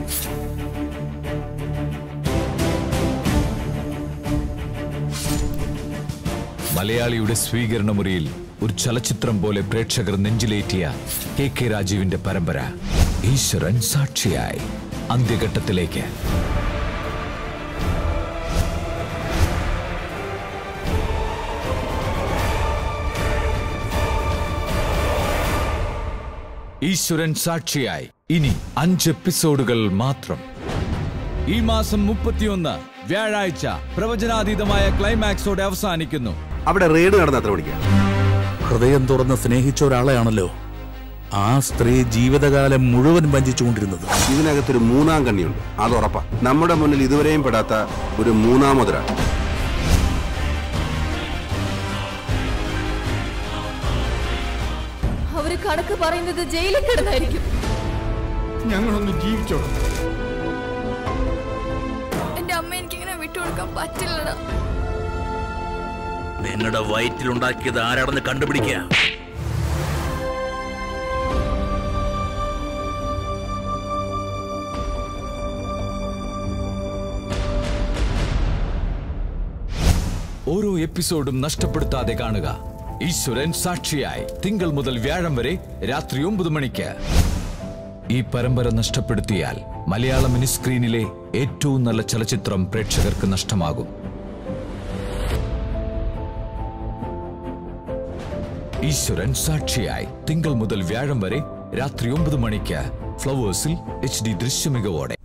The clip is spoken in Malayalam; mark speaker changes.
Speaker 1: മലയാളിയുടെ സ്വീകരണ മുറിയിൽ ഒരു ചലച്ചിത്രം പോലെ പ്രേക്ഷകർ നെഞ്ചിലേറ്റിയ കെ കെ രാജീവിന്റെ പരമ്പര ഈശ്വരൻ സാക്ഷിയായി അന്ത്യഘട്ടത്തിലേക്ക് ഈശ്വരൻ സാക്ഷിയായി ഇനി അഞ്ച് എപ്പിസോഡുകൾ മാത്രം ഈ മാസം മുപ്പത്തിയൊന്ന് വ്യാഴാഴ്ച പ്രവചനാതീതമായ ക്ലൈമാക്സോടെ അവസാനിക്കുന്നു
Speaker 2: അവിടെ റെയ്ഡ് നടന്ന എത്ര മണിക്കാ
Speaker 3: ഹൃദയം തുറന്ന് സ്നേഹിച്ച ഒരാളെയാണല്ലോ ആ സ്ത്രീ ജീവിതകാലം മുഴുവൻ വഞ്ചിച്ചുകൊണ്ടിരുന്നത്
Speaker 2: ഇതിനകത്തൊരു മൂന്നാം കണ്ണിയുണ്ട് അത് ഉറപ്പാ നമ്മുടെ മുന്നിൽ ഇതുവരെയും പെടാത്ത ഒരു മൂന്നാമതൊരാൾ
Speaker 4: അവര് കണക്ക് പറയുന്നത് ജയിലിൽ കിടന്നായിരിക്കും
Speaker 5: ഞങ്ങളൊന്ന് ജീവിച്ചോളാം
Speaker 4: എന്റെ അമ്മ എനിക്കിങ്ങനെ വിട്ടുകൊടുക്കാൻ പറ്റില്ലടാ
Speaker 3: നിങ്ങളുടെ വയറ്റിലുണ്ടാക്കിയത് ആരാണെന്ന് കണ്ടുപിടിക്കുക
Speaker 1: ഓരോ എപ്പിസോഡും നഷ്ടപ്പെടുത്താതെ കാണുക ഈശ്വരൻ സാക്ഷിയായി തിങ്കൾ മുതൽ വ്യാഴം വരെ രാത്രി ഒമ്പത് മണിക്ക് ഈ പരമ്പര നഷ്ടപ്പെടുത്തിയാൽ മലയാള മിനി സ്ക്രീനിലെ ഏറ്റവും നല്ല ചലച്ചിത്രം പ്രേക്ഷകർക്ക് നഷ്ടമാകും ഈശ്വരൻ സാക്ഷിയായി തിങ്കൾ മുതൽ വ്യാഴം വരെ രാത്രി ഒമ്പത് മണിക്ക് ഫ്ലവേഴ്സിൽ എച്ച് ഡി ദൃശ്യമികവോടെ